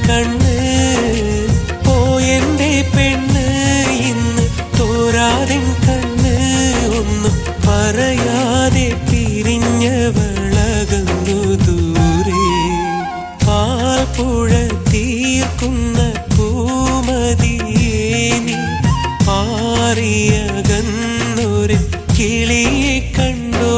കണ്ണ് പോയെന്റെ പെണ്ണ് ഇന്ന് തോരാതെൻ കണ്ണ് ഒന്നും പറയാതെ പിരിഞ്ഞവളകന്നു ദൂരെ പാൽപ്പുഴ തീർക്കുന്ന പൂമതിയേനി പാറിയകന്നൊരു കിളിയെ കണ്ടോ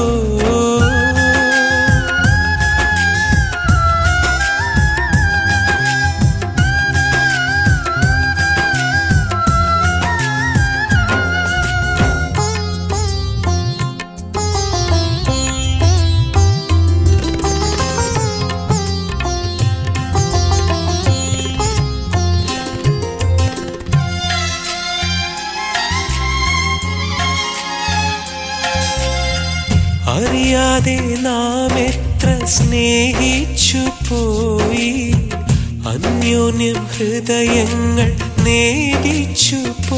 അറിയാതെ നാം എത്ര സ്നേഹിച്ചു പോയി അന്യോന്യം ഹൃദയങ്ങൾ നേദിച്ചു പോ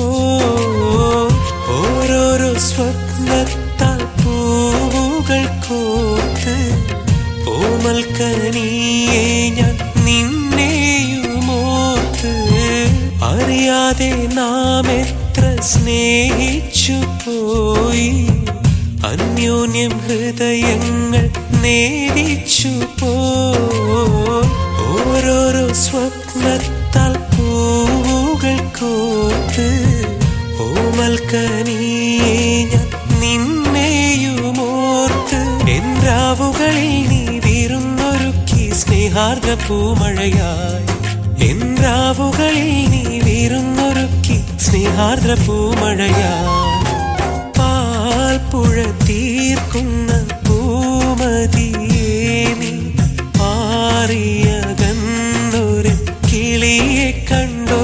ഓരോരോ സ്വപ്നത്താൽ പൂവുകൾ കോർത്ത് ഓമൽക്കനിയെ ഞാൻ നിന്നെയുമോർത്ത് അറിയാതെ നാം എത്ര സ്നേഹിച്ചു പോയി അന്യോന്യം ഹൃദയങ്ങൾ നേദിച്ചു പോ ഓരോരോ സ്വപ്നത്താൽ പൂവുകൾ കോർത്ത് ഓമൽക്കനിയെ ഞാൻ നിന്നെയുമോർത്ത് എന്റാവുകളിൽ നീ വിരുന്നൊരുക്കി സ്നേഹാർഗ പൂമഴയായി എന്റാവുകളിൽ നീ വിരുന്നൊരുക്കി സ്നേഹാർദ്ര പൂമഴയായി പാൽപ്പുഴ തീർക്കുന്ന പൂമതിയേ നീ പാറിയകന്നൊരു കിളിയെ കണ്ടോ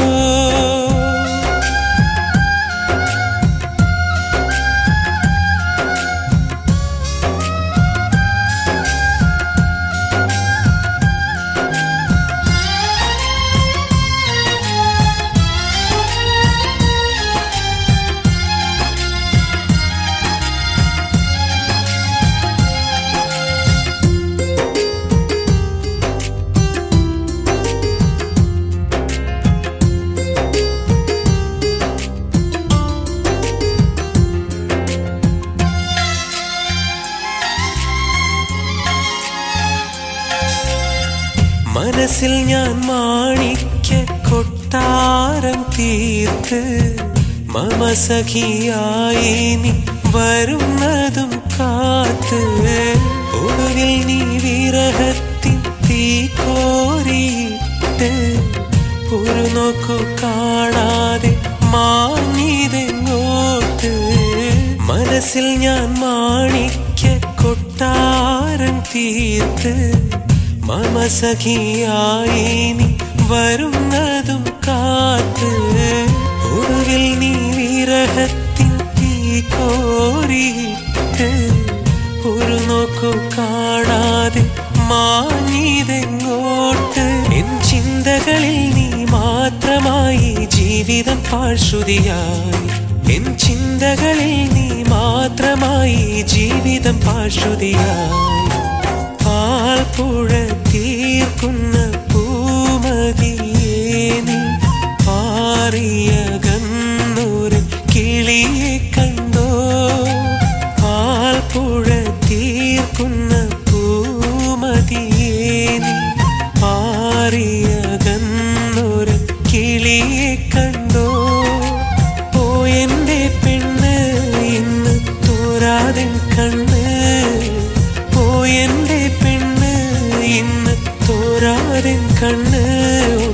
മനസ്സിൽ ഞാൻ മാണിക്യ കൊട്ടാരം തീർത്ത് മമ സഖിയായി നീ വരുന്നതും കാത്ത് ഒടുവിൽ നീ വിരഹത്തിൻ തീ കോരിയിട്ട് ഒരു നോക്കു കാണാതെ മാഞ്ഞിതെങ്ങോട്ട് മനസ്സിൽ ഞാൻ മാണിക്യ കൊട്ടാരം തീർത്ത് മമ സഖിയായി നീ വരുന്നതും കാത്ത് ഒടുവിൽ നീ വിരഹത്തിൻ തീ കോരിയിട്ട് ഒരു നോക്കു കാണാതെ മാഞ്ഞിതെങ്ങോട്ട് എൻ ചിന്തകളിൽ നീ മാത്രമായി ജീവിതം പാഴ്ശ്രുതിയായി എൻ ചിന്തകളിൽ നീ മാത്രമായി ജീവിതം പാഴ്ശ്രുതിയായി പാൽപ്പുഴ തീർക്കുന്ന പൂമതിയേ നീ പാറിയകന്നൊരു കിളിയെ കണ്ടോ പാൽപ്പുഴ തീർക്കുന്ന പൂമതിയേ നീ പാറിയകന്നൊരു കിളിയെ കണ്ടോ പോയെന്റെ പെണ്ണ് ഇന്ന് തോരാതെ കണ്ണ് പോയെന്റെ പെണ്ണ് ഇന്ന് തോരാതെ കണ്ണ്